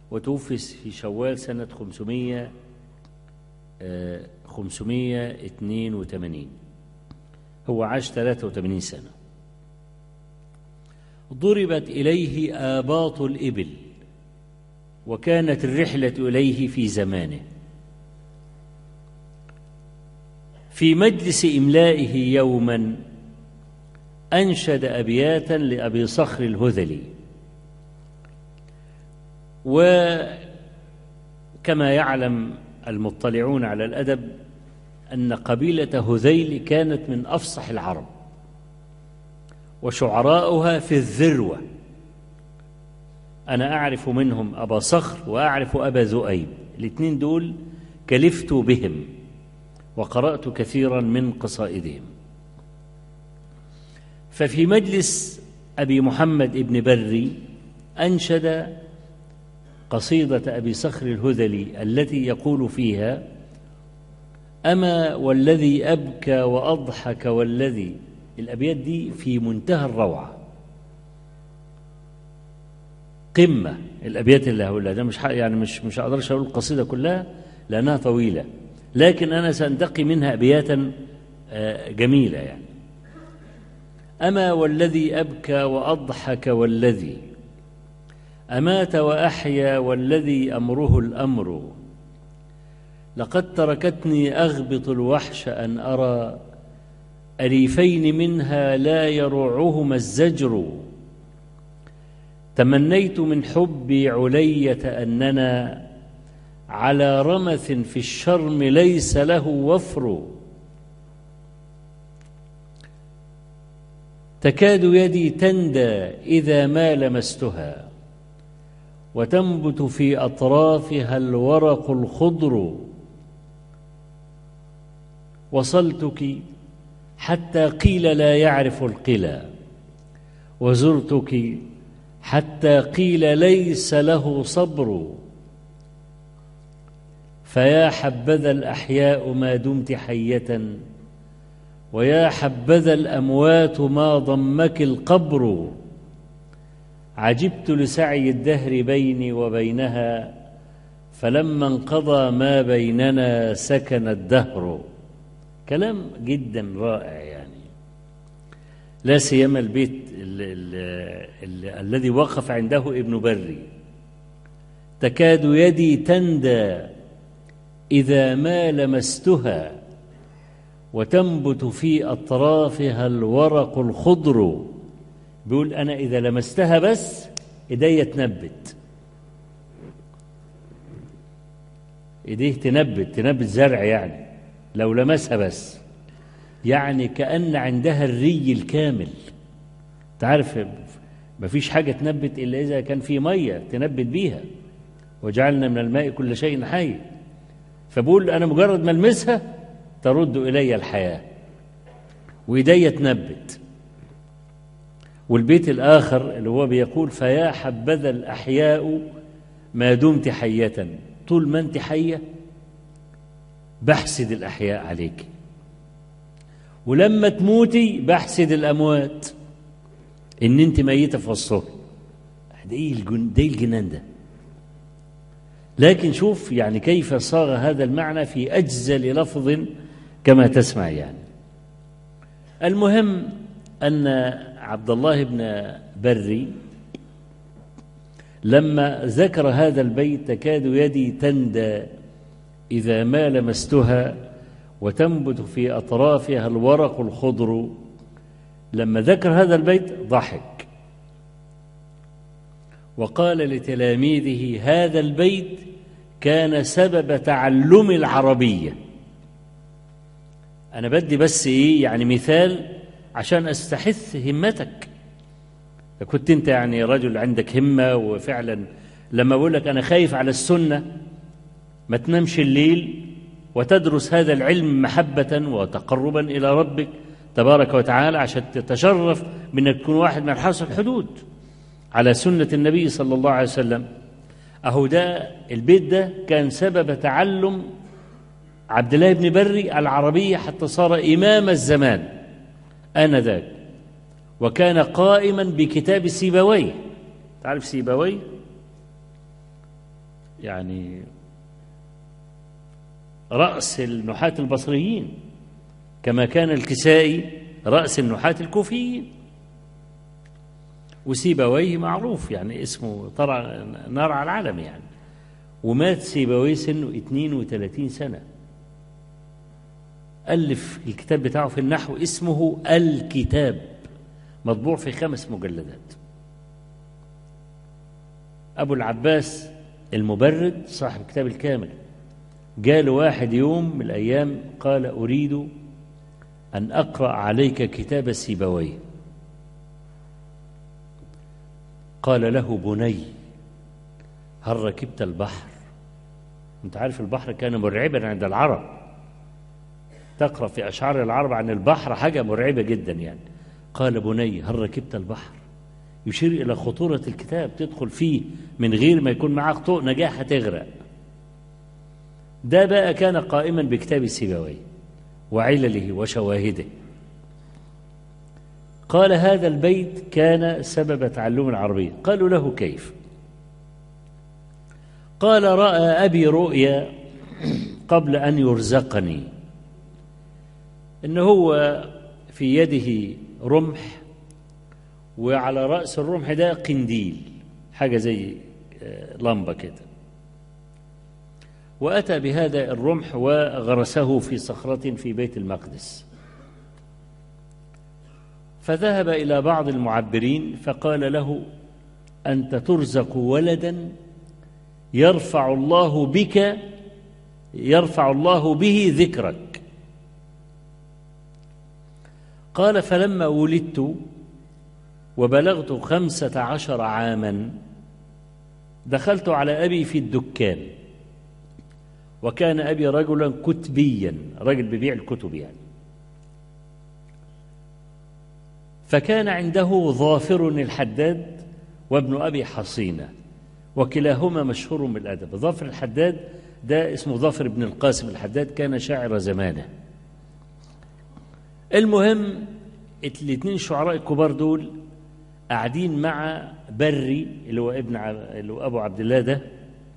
وتوفي في شوال سنة 500 آه، 582 هو عاش 83 سنة ضربت إليه آباط الإبل وكانت الرحلة إليه في زمانه في مجلس إملائه يوما أنشد أبياتا لأبي صخر الهذلي وكما يعلم المطلعون على الأدب أن قبيلة هذيل كانت من أفصح العرب وشعراؤها في الذروة أنا أعرف منهم أبا صخر وأعرف أبا ذؤيب الاثنين دول كلفت بهم وقرأت كثيرا من قصائدهم ففي مجلس أبي محمد ابن بري أنشد قصيدة أبي صخر الهذلي التي يقول فيها أما والذي أبكى وأضحك والذي الأبيات دي في منتهى الروعة قمة الأبيات اللي هقولها ده مش حق يعني مش مش هقدرش أقول القصيدة كلها لأنها طويلة لكن أنا سأنتقي منها أبياتا آه، جميلة يعني أما والذي أبكى وأضحك والذي أمات وأحيا والذي أمره الأمر لقد تركتني أغبط الوحش أن أرى أليفين منها لا يرعهما الزجر تمنيت من حبي علية أننا على رمث في الشرم ليس له وفر تكاد يدي تندى إذا ما لمستها وتنبت في أطرافها الورق الخضر وصلتك حتى قيل لا يعرف القلى وزرتك حتى قيل ليس له صبر فيا حبذا الأحياء ما دمت حية ويا حبذا الأموات ما ضمك القبر عجبت لسعي الدهر بيني وبينها فلما انقضى ما بيننا سكن الدهر كلام جدا رائع يعني لا سيما البيت ال ال ال الذي وقف عنده ابن بري تكاد يدي تندى إذا ما لمستها وتنبت في أطرافها الورق الخضر بيقول أنا إذا لمستها بس إيديا تنبت إيديه تنبت تنبت زرع يعني لو لمسها بس يعني كأن عندها الري الكامل تعرف مفيش حاجة تنبت إلا إذا كان في مية تنبت بيها وجعلنا من الماء كل شيء حي فبقول أنا مجرد ما ألمسها ترد إلي الحياة وإيديا تنبت والبيت الآخر اللي هو بيقول فيا حبذا الأحياء ما دمت حية طول ما أنت حية بحسد الأحياء عليك ولما تموتي بحسد الأموات إن أنت ميتة في وسطهم ده إيه الجن ده إيه الجنان ده لكن شوف يعني كيف صاغ هذا المعنى في أجزل لفظ كما تسمع يعني المهم أن عبد الله بن بري لما ذكر هذا البيت تكاد يدي تندى إذا ما لمستها وتنبت في أطرافها الورق الخضر لما ذكر هذا البيت ضحك وقال لتلاميذه هذا البيت كان سبب تعلم العربية أنا بدي بس إيه يعني مثال عشان أستحث همتك كنت أنت يعني رجل عندك همة وفعلا لما بقول لك أنا خايف على السنة ما تنامش الليل وتدرس هذا العلم محبة وتقربا إلى ربك تبارك وتعالى عشان تتشرف من أن تكون واحد من حرس الحدود على سنة النبي صلى الله عليه وسلم أهو ده البيت ده كان سبب تعلم عبد الله بن بري العربية حتى صار إمام الزمان آنذاك وكان قائما بكتاب سيبويه تعرف سيبويه يعني رأس النحاة البصريين كما كان الكسائي رأس النحاة الكوفيين وسيبويه معروف يعني اسمه طرع نار على العالم يعني ومات سيبويه سنه 32 سنة ألف الكتاب بتاعه في النحو اسمه الكتاب مطبوع في خمس مجلدات أبو العباس المبرد صاحب كتاب الكامل جاء واحد يوم من الأيام قال أريد أن أقرأ عليك كتاب سيبويه قال له بني هل ركبت البحر انت عارف البحر كان مرعبا عند العرب تقرأ في أشعار العرب عن البحر حاجة مرعبة جدا يعني قال بني هل ركبت البحر يشير إلى خطورة الكتاب تدخل فيه من غير ما يكون معاك طوق نجاح هتغرق ده بقى كان قائما بكتاب سيبويه وعلله وشواهده قال هذا البيت كان سبب تعلم العربية قالوا له كيف قال رأى أبي رؤيا قبل أن يرزقني إن هو في يده رمح وعلى رأس الرمح ده قنديل حاجة زي لمبة كده وأتى بهذا الرمح وغرسه في صخرة في بيت المقدس فذهب إلى بعض المعبرين فقال له أنت ترزق ولدا يرفع الله بك يرفع الله به ذكرك قال فلما ولدت وبلغت خمسة عشر عاما دخلت على أبي في الدكان وكان أبي رجلا كتبيا رجل ببيع الكتب يعني فكان عنده ظافر الحداد وابن أبي حصينة وكلاهما مشهور بالأدب ظافر الحداد ده اسمه ظافر بن القاسم الحداد كان شاعر زمانه المهم الاثنين الشعراء الكبار دول قاعدين مع بري اللي هو ابن اللي هو ابو عبد الله ده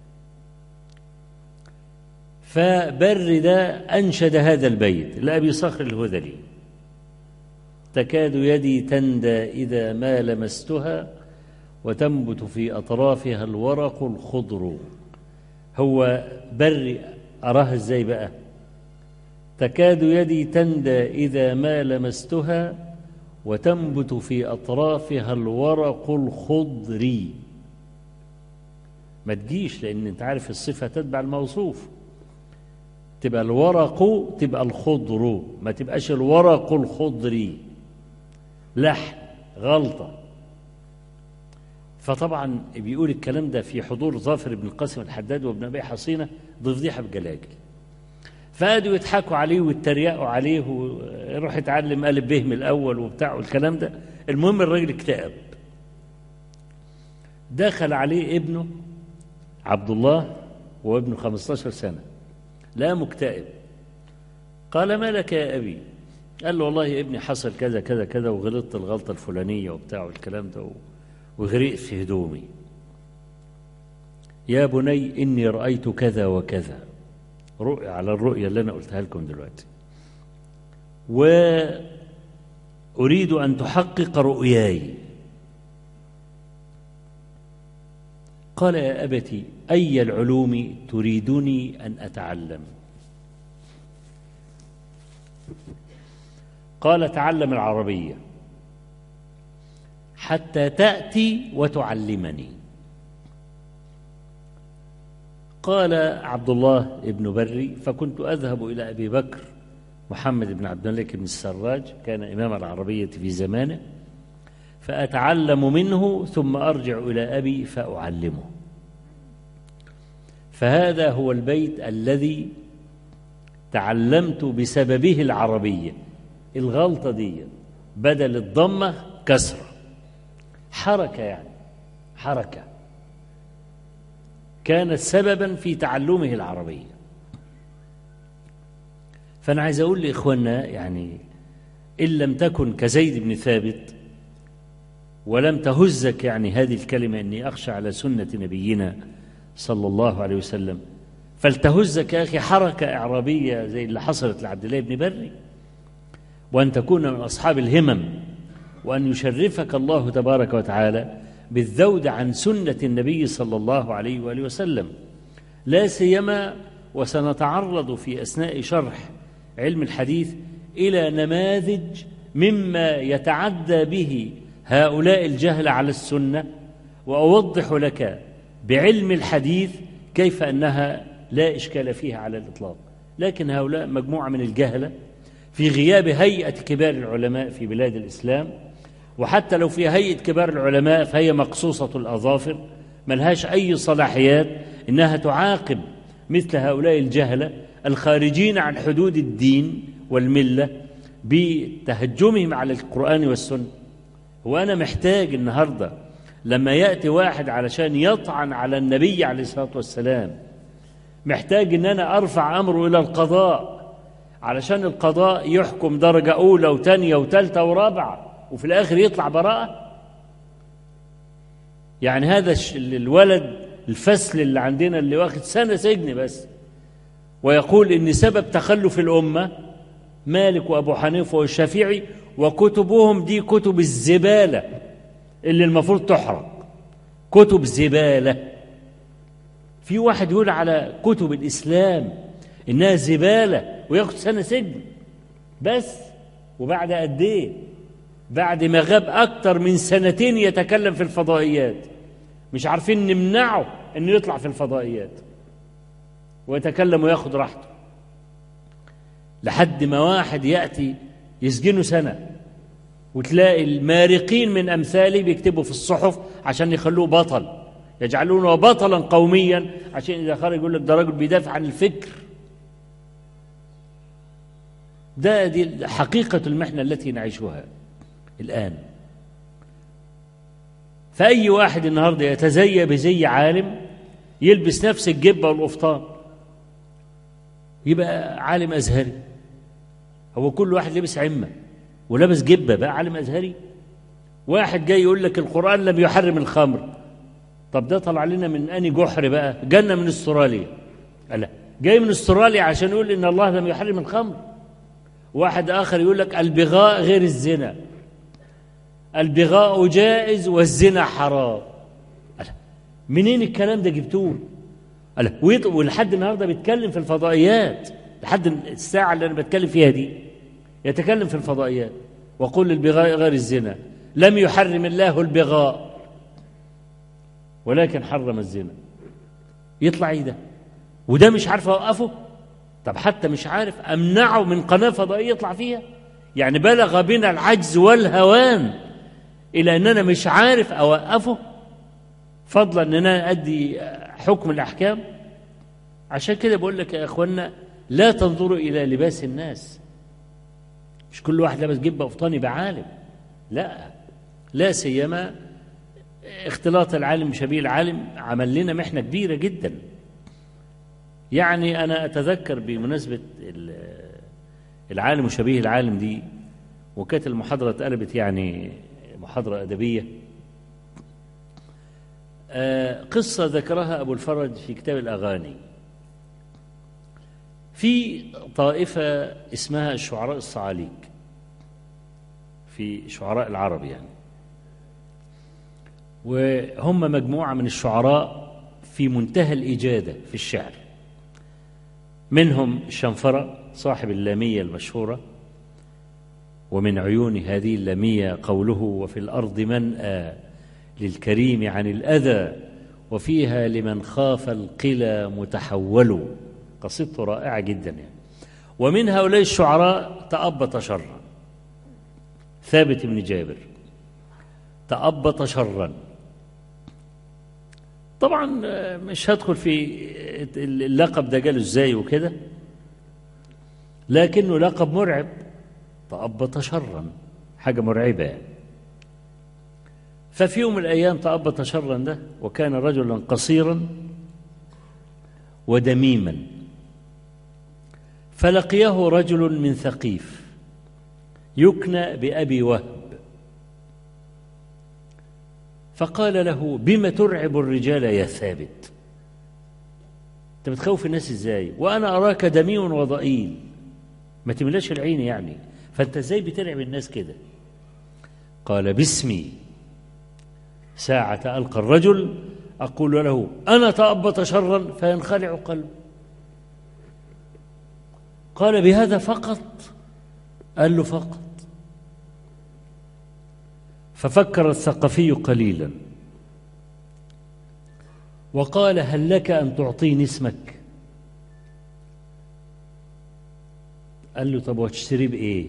فبر ده انشد هذا البيت لابي صخر الهذلي تكاد يدي تندى اذا ما لمستها وتنبت في اطرافها الورق الخضر هو بري اراها ازاي بقى تكاد يدي تندى اذا ما لمستها وتنبت في أطرافها الورق الخضري ما تجيش لأن أنت عارف الصفة تتبع الموصوف تبقى الورق تبقى الخضر ما تبقاش الورق الخضري لحن غلطة فطبعا بيقول الكلام ده في حضور ظافر بن القاسم الحداد وابن أبي حصينة بفضيحة بجلاجل فقعدوا يضحكوا عليه ويتريقوا عليه ويروح يتعلم ألف به من الأول وبتاع والكلام ده المهم الراجل اكتئب دخل عليه ابنه عبد الله وابنه 15 سنة لا مكتئب قال ما لك يا أبي قال له والله يا ابني حصل كذا كذا كذا وغلطت الغلطة الفلانية وبتاع والكلام ده وغرقت في هدومي يا بني إني رأيت كذا وكذا رؤية على الرؤية اللي أنا قلتها لكم دلوقتي وأريد أن تحقق رؤياي قال يا أبتي أي العلوم تريدني أن أتعلم قال تعلم العربية حتى تأتي وتعلمني قال عبد الله بن بري فكنت أذهب إلى أبي بكر محمد بن عبد الملك بن السراج كان إمام العربية في زمانه فأتعلم منه ثم أرجع إلى أبي فأعلمه فهذا هو البيت الذي تعلمت بسببه العربية الغلطة دي بدل الضمة كسرة حركة يعني حركة كانت سببا في تعلمه العربية فأنا عايز أقول لإخواننا يعني إن لم تكن كزيد بن ثابت ولم تهزك يعني هذه الكلمة إني أخشى على سنة نبينا صلى الله عليه وسلم فلتهزك يا أخي حركة إعرابية زي اللي حصلت لعبد الله بن بري وأن تكون من أصحاب الهمم وأن يشرفك الله تبارك وتعالى بالذود عن سنة النبي صلى الله عليه وآله وسلم لا سيما وسنتعرض في أثناء شرح علم الحديث إلى نماذج مما يتعدى به هؤلاء الجهل على السنة وأوضح لك بعلم الحديث كيف أنها لا إشكال فيها على الإطلاق لكن هؤلاء مجموعة من الجهلة في غياب هيئة كبار العلماء في بلاد الإسلام وحتى لو في هيئة كبار العلماء فهي مقصوصة الأظافر ملهاش أي صلاحيات إنها تعاقب مثل هؤلاء الجهلة الخارجين عن حدود الدين والملة بتهجمهم على القرآن والسنة وأنا محتاج النهاردة لما يأتي واحد علشان يطعن على النبي عليه الصلاة والسلام محتاج ان انا ارفع امره الى القضاء علشان القضاء يحكم درجة أولى وثانية وثالثة ورابعة وفي الآخر يطلع براءة يعني هذا الولد الفسل اللي عندنا اللي واخد سنة سجن بس ويقول إن سبب تخلف الأمة مالك وأبو حنيفة والشافعي وكتبهم دي كتب الزبالة اللي المفروض تحرق كتب زبالة في واحد يقول على كتب الإسلام إنها زبالة وياخد سنة سجن بس وبعد قد إيه؟ بعد ما غاب أكتر من سنتين يتكلم في الفضائيات مش عارفين نمنعه إنه يطلع في الفضائيات ويتكلم وياخد راحته لحد ما واحد يأتي يسجنه سنة وتلاقي المارقين من أمثاله بيكتبوا في الصحف عشان يخلوه بطل يجعلونه بطلا قوميا عشان إذا خرج يقول لك ده راجل بيدافع عن الفكر ده دي حقيقة المحنة التي نعيشها الآن فأي واحد النهاردة يتزي بزي عالم يلبس نفس الجبة والقفطان يبقى عالم أزهري هو كل واحد لبس عمة ولابس جبة بقى عالم أزهري واحد جاي يقول لك القرآن لم يحرم الخمر طب ده طلع لنا من أني جحر بقى جنة من استراليا لا جاي من استراليا عشان يقول إن الله لم يحرم الخمر واحد آخر يقول لك البغاء غير الزنا البغاء جائز والزنا حرام منين الكلام ده جبتوه ولحد النهارده بيتكلم في الفضائيات لحد الساعة اللي أنا بتكلم فيها دي يتكلم في الفضائيات وقل البغاء غير الزنا لم يحرم الله البغاء ولكن حرم الزنا يطلع ايه ده وده مش عارف اوقفه طب حتى مش عارف امنعه من قناه فضائيه يطلع فيها يعني بلغ بنا العجز والهوان الى ان انا مش عارف اوقفه فضلا ان انا ادي حكم الاحكام عشان كده بقول لك يا اخوانا لا تنظروا الى لباس الناس مش كل واحد لابس جبه قفطان يبقى عالم لا لا سيما اختلاط العالم بشبيه العالم عمل لنا محنه كبيره جدا يعني انا اتذكر بمناسبه العالم وشبيه العالم دي وكانت المحاضره اتقلبت يعني محاضره ادبيه قصه ذكرها ابو الفرج في كتاب الاغاني في طائفة اسمها الشعراء الصعاليك في شعراء العرب يعني وهم مجموعة من الشعراء في منتهى الإجادة في الشعر منهم الشنفرة صاحب اللامية المشهورة ومن عيون هذه اللامية قوله وفي الأرض منأى للكريم عن الأذى وفيها لمن خاف القلى متحول قصيدته رائعة جدا يعني ومن هؤلاء الشعراء تأبط شرا ثابت بن جابر تأبط شرا طبعا مش هدخل في اللقب ده جاله ازاي وكده لكنه لقب مرعب تأبط شرا حاجة مرعبة يعني ففي يوم من الأيام تأبط شرا ده وكان رجلا قصيرا ودميما فلقيه رجل من ثقيف يكنى بأبي وهب فقال له بم ترعب الرجال يا ثابت انت بتخوف الناس ازاي وانا اراك دميء وضئيل ما تملاش العين يعني فانت ازاي بترعب الناس كده قال باسمي ساعة ألقى الرجل أقول له أنا تأبط شرا فينخلع قلبه قال بهذا فقط قال له فقط ففكر الثقفي قليلا وقال هل لك أن تعطيني اسمك قال له طب وتشتري بإيه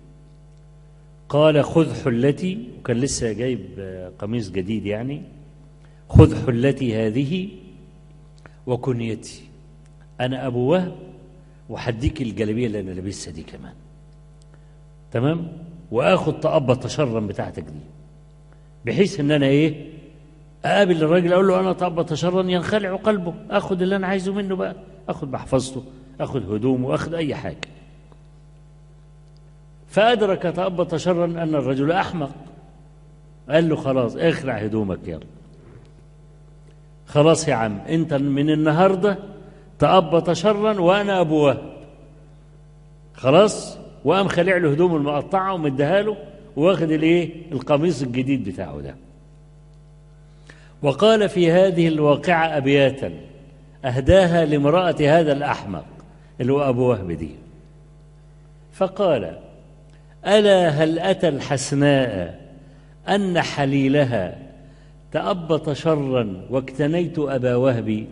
قال خذ حلتي وكان لسه جايب قميص جديد يعني خذ حلتي هذه وكنيتي أنا أبو وهب وحديك الجلابية اللي أنا لابسها دي كمان تمام وآخد تقبط شرا بتاعتك دي بحيث إن أنا إيه أقابل الراجل أقول له أنا تقبط شرا ينخلع قلبه آخد اللي أنا عايزه منه بقى آخد محفظته آخد هدومه آخد أي حاجة فأدرك تأبط شرا أن الرجل أحمق قال له خلاص اخلع هدومك يلا خلاص يا عم انت من النهارده تأبط شرا وانا ابو وهب خلاص وقام خلع له هدومه المقطعه ومديها له واخد الايه القميص الجديد بتاعه ده وقال في هذه الواقعه ابياتا اهداها لامراه هذا الاحمق اللي هو ابو وهب دي فقال الا هل اتى الحسناء ان حليلها تأبط شرا واكتنيت أبا وهبي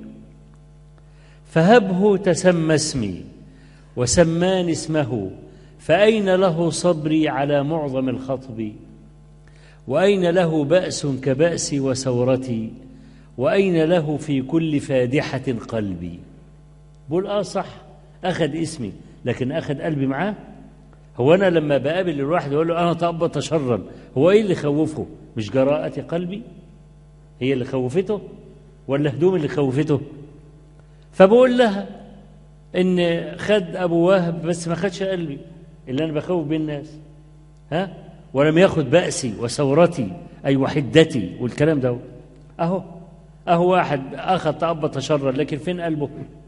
فهبه تسمى اسمي وسماني اسمه فأين له صبري على معظم الخطب وأين له بأس كبأسي وسورتي وأين له في كل فادحة قلبي بقول آه صح أخذ اسمي لكن أخذ قلبي معاه هو أنا لما بقابل الواحد أقول له أنا تأبط شرا هو إيه اللي خوفه مش جراءة قلبي هي اللي خوفته ولا هدوم اللي خوفته فبقول لها ان خد ابو وهب بس ما خدش قلبي اللي انا بخوف بيه الناس ها ولم ياخد بأسي وثورتي اي وحدتي والكلام ده اهو اهو واحد اخذ تأبط شرا لكن فين قلبه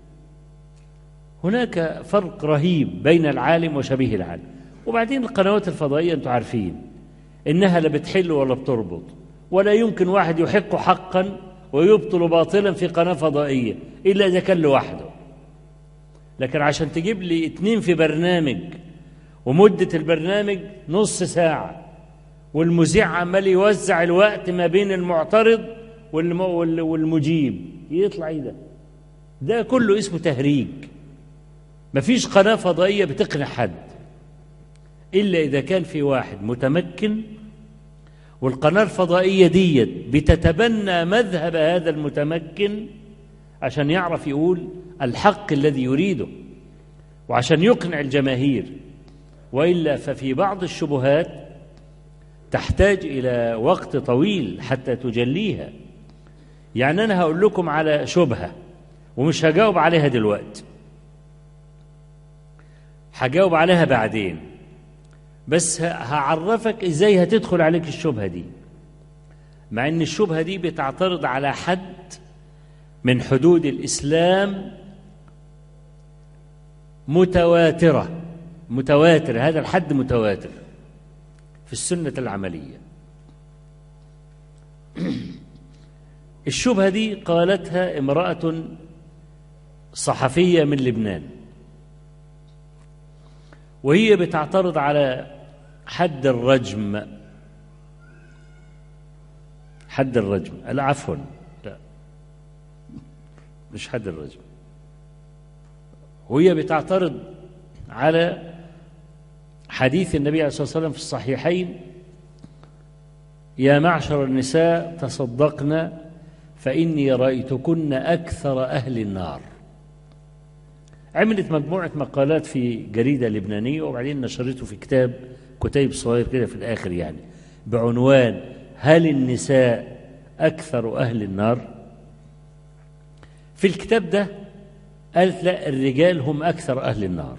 هناك فرق رهيب بين العالم وشبيه العالم وبعدين القنوات الفضائيه انتم عارفين انها لا بتحل ولا بتربط ولا يمكن واحد يحق حقا ويبطل باطلا في قناة فضائية إلا إذا كان لوحده لكن عشان تجيب لي اتنين في برنامج ومدة البرنامج نص ساعة والمذيع عمال يوزع الوقت ما بين المعترض والمجيب يطلع ايه ده ده كله اسمه تهريج مفيش قناة فضائية بتقنع حد إلا إذا كان في واحد متمكن والقناة الفضائية ديت بتتبنى مذهب هذا المتمكن عشان يعرف يقول الحق الذي يريده وعشان يقنع الجماهير وإلا ففي بعض الشبهات تحتاج إلى وقت طويل حتى تجليها يعني أنا هقول لكم على شبهة ومش هجاوب عليها دلوقتي هجاوب عليها بعدين بس هعرفك ازاي هتدخل عليك الشبهه دي مع ان الشبهه دي بتعترض على حد من حدود الاسلام متواتره متواتر هذا الحد متواتر في السنه العمليه الشبهه دي قالتها امراه صحفيه من لبنان وهي بتعترض على حد الرجم حد الرجم لا عفوا لا مش حد الرجم وهي بتعترض على حديث النبي عليه الصلاة والسلام في الصحيحين يا معشر النساء تصدقن فإني رأيتكن أكثر أهل النار عملت مجموعة مقالات في جريدة لبنانية وبعدين نشرته في كتاب كتيب صغير كده في الآخر يعني بعنوان هل النساء أكثر أهل النار في الكتاب ده قالت لا الرجال هم أكثر أهل النار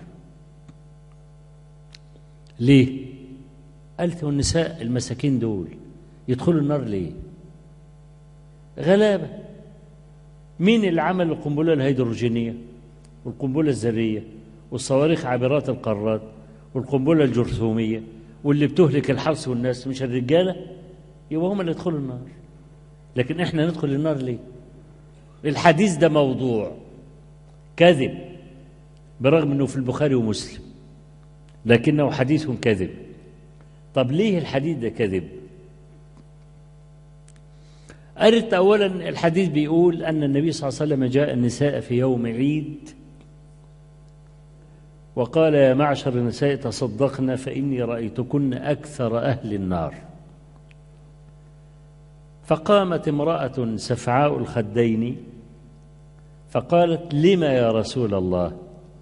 ليه قالت هو النساء المساكين دول يدخلوا النار ليه غلابة مين اللي عمل القنبلة الهيدروجينية والقنبلة الذرية والصواريخ عابرات القارات والقنبلة الجرثومية واللي بتهلك الحرث والناس مش الرجالة يبقى هم اللي يدخلوا النار لكن احنا ندخل النار ليه الحديث ده موضوع كذب برغم انه في البخاري ومسلم لكنه حديث كذب طب ليه الحديث ده كذب قرت اولا الحديث بيقول ان النبي صلى الله عليه وسلم جاء النساء في يوم عيد وقال يا معشر النساء تصدقن فاني رايتكن اكثر اهل النار فقامت امراه سفعاء الخدين فقالت لم يا رسول الله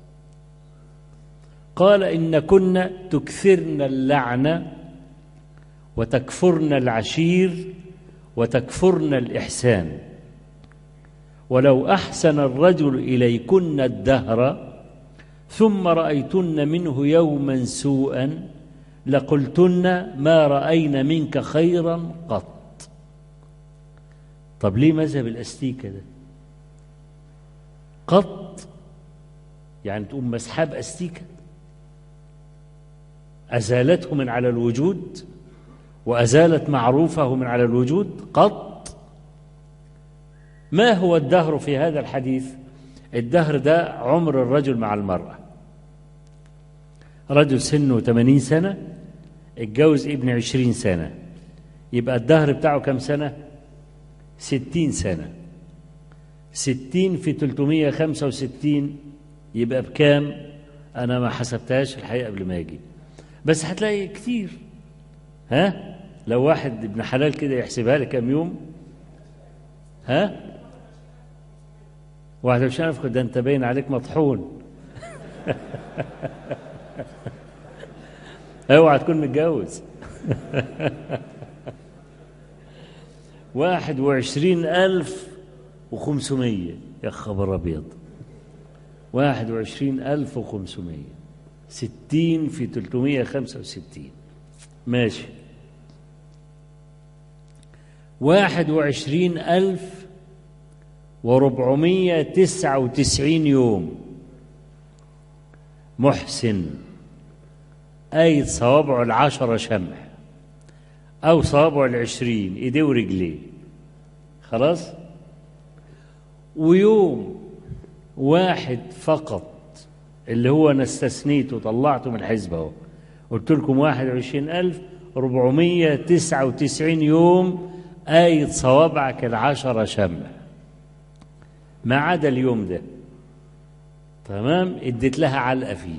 قال ان كن تكثرن اللعن وتكفرن العشير وتكفرن الإحسان ولو أحسن الرجل إليكن الدهر ثم رأيتن منه يوما سوءا لقلتن ما رأينا منك خيرا قط طب ليه مذهب الأستيكة ده قط يعني تقوم مسحاب أستيكة أزالته من على الوجود وأزالت معروفه من على الوجود قط ما هو الدهر في هذا الحديث الدهر ده عمر الرجل مع المرأة رجل سنه 80 سنة اتجوز ابن 20 سنة يبقى الدهر بتاعه كم سنة 60 سنة 60 في 365 يبقى بكام أنا ما حسبتهاش الحقيقة قبل ما أجي بس هتلاقي كتير ها لو واحد ابن حلال كده يحسبها لي كام يوم ها واحد مش عارف ده انت باين عليك مطحون اوعى تكون متجوز واحد وعشرين ألف وخمسمية يا خبر أبيض واحد وعشرين ألف وخمسمية ستين في تلتمية خمسة وستين ماشي واحد وعشرين ألف وربعمية تسعة وتسعين يوم محسن أي صوابعه العشرة شمع أو صوابعه العشرين إيديه ورجليه خلاص ويوم واحد فقط اللي هو أنا استثنيته طلعته من الحزب أهو قلت لكم واحد وعشرين ألف ربعمية تسعة وتسعين يوم آية صوابعك العشرة شمع ما عدا اليوم ده تمام اديت لها علقة فيه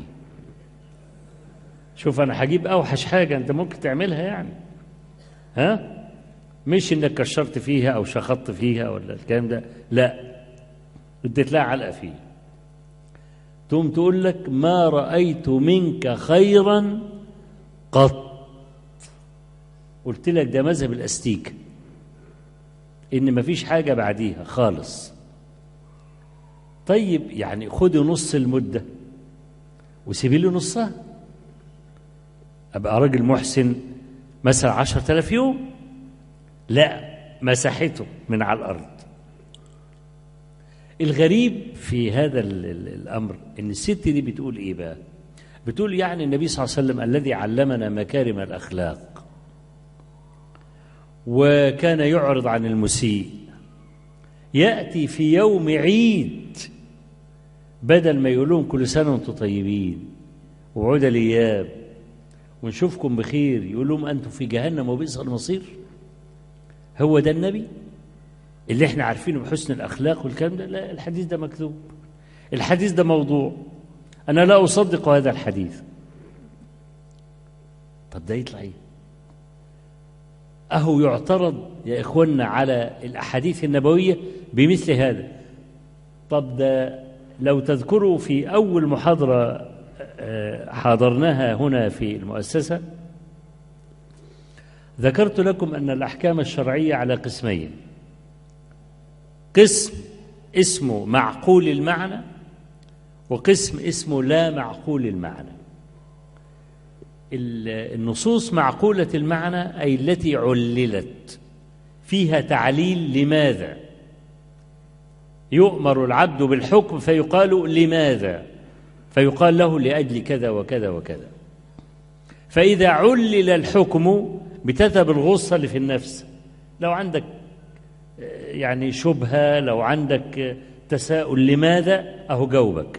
شوف أنا هجيب أوحش حاجة أنت ممكن تعملها يعني ها مش إنك كشرت فيها أو شخطت فيها ولا الكلام ده لا اديت لها علقة فيه تقوم تقول لك ما رأيت منك خيرا قط قلت لك ده مذهب الأستيكة إن مفيش حاجة بعديها خالص طيب يعني خدي نص المدة وسيبي لي نصها أبقى راجل محسن مثلا عشرة آلاف يوم لا مسحته من على الأرض الغريب في هذا الأمر إن الست دي بتقول إيه بقى بتقول يعني النبي صلى الله عليه وسلم الذي علمنا مكارم الأخلاق وكان يعرض عن المسيء يأتي في يوم عيد بدل ما يقول لهم كل سنة وانتم طيبين وعود الإياب ونشوفكم بخير يقول لهم أنتم في جهنم وبئس المصير هو ده النبي اللي احنا عارفينه بحسن الأخلاق والكلام ده لا الحديث ده مكذوب الحديث ده موضوع أنا لا أصدق هذا الحديث طب ده يطلع إيه أهو يعترض يا إخواننا على الأحاديث النبوية بمثل هذا طب ده لو تذكروا في أول محاضرة حاضرناها هنا في المؤسسة ذكرت لكم أن الأحكام الشرعية على قسمين قسم اسمه معقول المعنى وقسم اسمه لا معقول المعنى النصوص معقولة المعنى أي التي عللت فيها تعليل لماذا يؤمر العبد بالحكم فيقال لماذا فيقال له لأجل كذا وكذا وكذا فإذا علل الحكم بتذهب الغصة اللي في النفس لو عندك يعني شبهة لو عندك تساؤل لماذا أهو جاوبك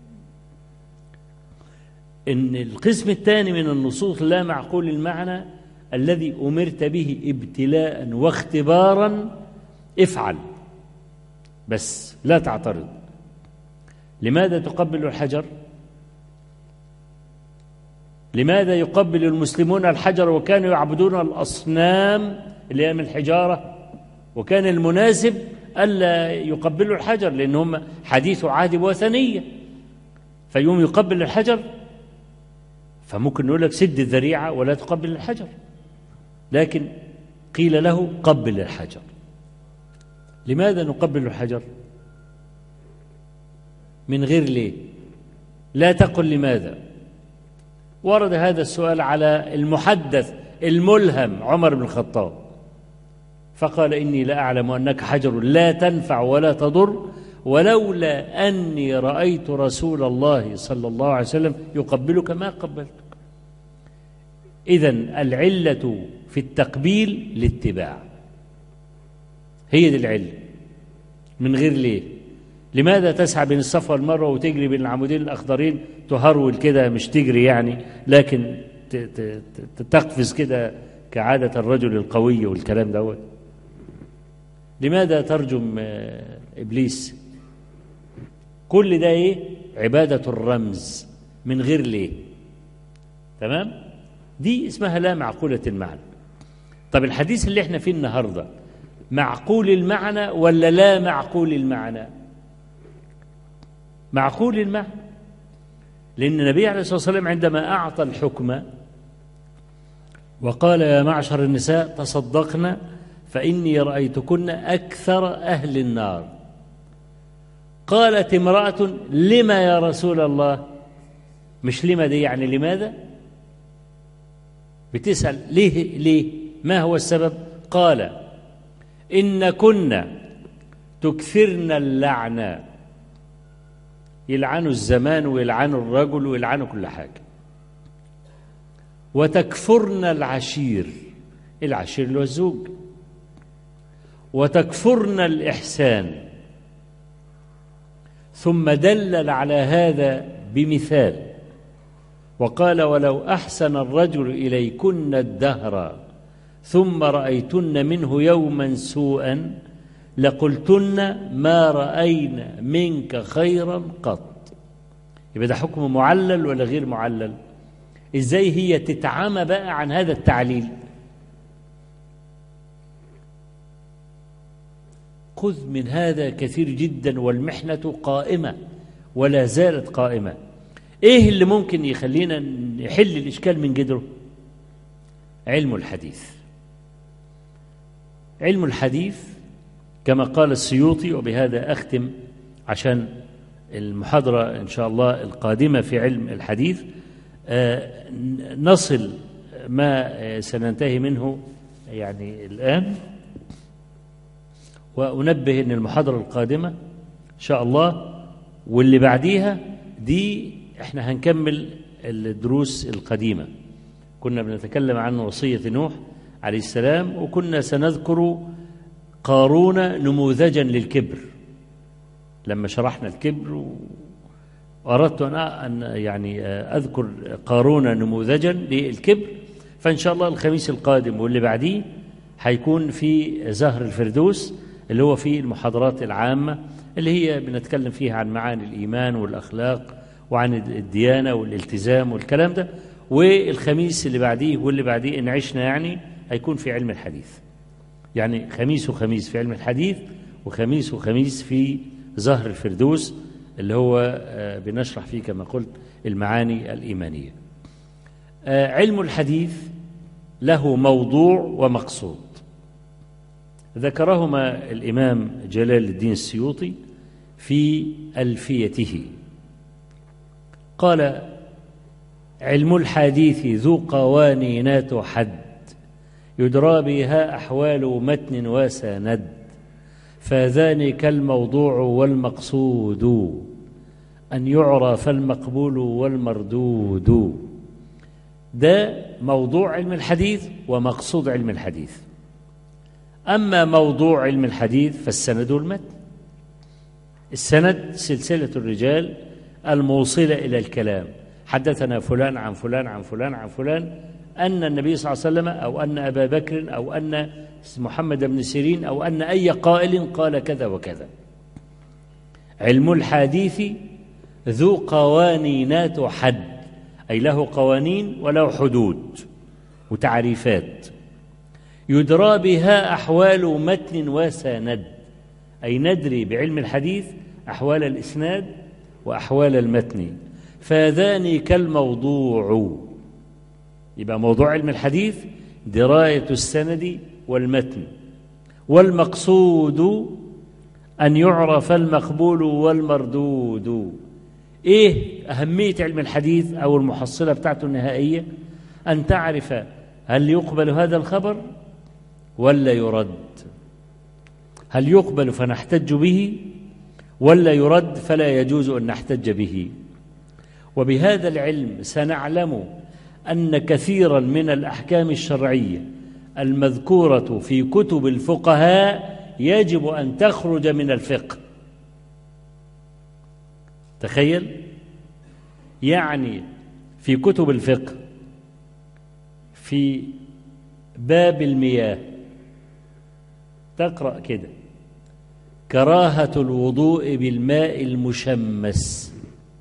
إن القسم الثاني من النصوص لا معقول المعنى الذي أمرت به ابتلاء واختبارا افعل بس لا تعترض لماذا تقبل الحجر لماذا يقبل المسلمون الحجر وكانوا يعبدون الأصنام اللي هي من الحجارة وكان المناسب ألا يقبلوا الحجر لأن هم حديث عهد وثنية فيوم يقبل الحجر فممكن نقول لك سد الذريعة ولا تقبل الحجر لكن قيل له قبل الحجر لماذا نقبل الحجر من غير ليه لا تقل لماذا ورد هذا السؤال على المحدث الملهم عمر بن الخطاب فقال إني لا أعلم أنك حجر لا تنفع ولا تضر ولولا أني رأيت رسول الله صلى الله عليه وسلم يقبلك ما قبلتك إذا العلة في التقبيل الاتباع هي دي العلة من غير ليه لماذا تسعى بين الصفا والمروة وتجري بين العمودين الأخضرين تهرول كده مش تجري يعني لكن تقفز كده كعادة الرجل القوي والكلام دوت لماذا ترجم إبليس كل ده إيه عبادة الرمز من غير ليه تمام دي اسمها لا معقولة المعنى طب الحديث اللي احنا فيه النهاردة معقول المعنى ولا لا معقول المعنى معقول المعنى لأن النبي عليه الصلاة والسلام عندما أعطى الحكم وقال يا معشر النساء تصدقن فإني رأيتكن أكثر أهل النار قالت امرأة لما يا رسول الله مش لما دي يعني لماذا بتسأل ليه ليه ما هو السبب قال إن كنا تكثرن اللعنة يلعنوا الزمان ويلعنوا الرجل ويلعنوا كل حاجة وتكفرن العشير العشير اللي هو الزوج وتكفرن الإحسان ثم دلل على هذا بمثال وقال ولو أحسن الرجل إليكن الدهر ثم رأيتن منه يوما سوءا لقلتن ما رأينا منك خيرا قط يبقى ده حكم معلل ولا غير معلل ازاي هي تتعامى بقى عن هذا التعليل خذ من هذا كثير جدا والمحنة قائمة ولا زالت قائمة ايه اللي ممكن يخلينا نحل الاشكال من جدره علم الحديث علم الحديث كما قال السيوطي وبهذا اختم عشان المحاضره ان شاء الله القادمه في علم الحديث آه نصل ما سننتهي منه يعني الان وانبه ان المحاضره القادمه ان شاء الله واللي بعديها دي احنا هنكمل الدروس القديمة كنا بنتكلم عن وصية نوح عليه السلام وكنا سنذكر قارون نموذجا للكبر لما شرحنا الكبر وأردت أنا أن يعني أذكر قارون نموذجا للكبر فإن شاء الله الخميس القادم واللي بعديه هيكون في زهر الفردوس اللي هو في المحاضرات العامة اللي هي بنتكلم فيها عن معاني الإيمان والأخلاق وعن الديانة والالتزام والكلام ده والخميس اللي بعديه واللي بعديه إن عشنا يعني هيكون في علم الحديث يعني خميس وخميس في علم الحديث وخميس وخميس في زهر الفردوس اللي هو بنشرح فيه كما قلت المعاني الإيمانية علم الحديث له موضوع ومقصود ذكرهما الإمام جلال الدين السيوطي في ألفيته قال علم الحديث ذو قوانينات حد يدرى بها أحوال متن وسند فذلك الموضوع والمقصود أن يعرف المقبول والمردود ده موضوع علم الحديث ومقصود علم الحديث أما موضوع علم الحديث فالسند والمتن السند سلسلة الرجال الموصلة إلى الكلام حدثنا فلان عن فلان عن فلان عن فلان أن النبي صلى الله عليه وسلم أو أن أبا بكر أو أن محمد بن سيرين أو أن أي قائل قال كذا وكذا علم الحديث ذو قوانينات حد أي له قوانين وله حدود وتعريفات يدرى بها أحوال متن وسند أي ندري بعلم الحديث أحوال الإسناد وأحوال المتن فذان كالموضوع يبقى موضوع علم الحديث دراية السند والمتن والمقصود أن يعرف المقبول والمردود إيه أهمية علم الحديث أو المحصلة بتاعته النهائية أن تعرف هل يقبل هذا الخبر ولا يرد هل يقبل فنحتج به ولا يرد فلا يجوز أن نحتج به وبهذا العلم سنعلم أن كثيرا من الأحكام الشرعية المذكورة في كتب الفقهاء يجب أن تخرج من الفقه تخيل يعني في كتب الفقه في باب المياه تقرأ كده كراهة الوضوء بالماء المشمس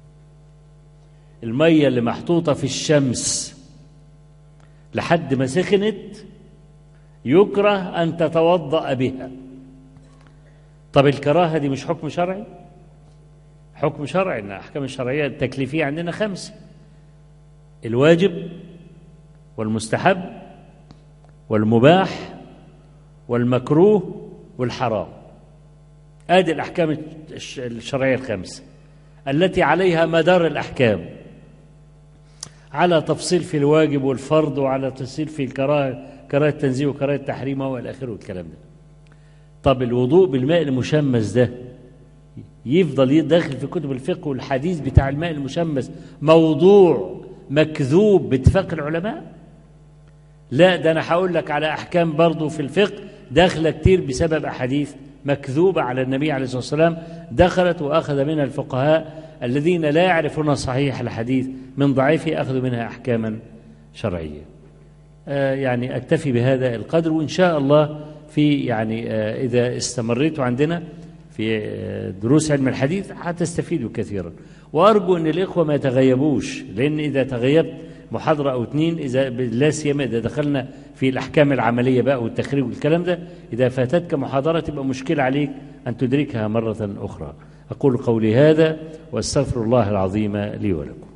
المية اللي محطوطة في الشمس لحد ما سخنت يكره أن تتوضأ بها طب الكراهة دي مش حكم شرعي حكم شرعي ان الاحكام الشرعيه التكليفيه عندنا خمسه الواجب والمستحب والمباح والمكروه والحرام ادي الاحكام الشرعيه الخمسه التي عليها مدار الاحكام على تفصيل في الواجب والفرض وعلى تفصيل في الكراهه كراهه التنزيه وكراهه التحريم والى اخره والكلام ده طب الوضوء بالماء المشمس ده يفضل داخل في كتب الفقه والحديث بتاع الماء المشمس موضوع مكذوب باتفاق العلماء لا ده انا هقول لك على احكام برضه في الفقه داخله كتير بسبب احاديث مكذوبه على النبي عليه الصلاه والسلام دخلت واخذ منها الفقهاء الذين لا يعرفون صحيح الحديث من ضعيفه اخذوا منها احكاما شرعيه. آه يعني اكتفي بهذا القدر وان شاء الله في يعني آه اذا استمريتوا عندنا في دروس علم الحديث هتستفيدوا كثيرا وارجو ان الاخوه ما يتغيبوش لان اذا تغيبت محاضره او اثنين اذا لا سيما اذا دخلنا في الاحكام العمليه بقى والتخريج والكلام ده اذا فاتتك محاضره تبقى مشكله عليك ان تدركها مره اخرى اقول قولي هذا واستغفر الله العظيم لي ولكم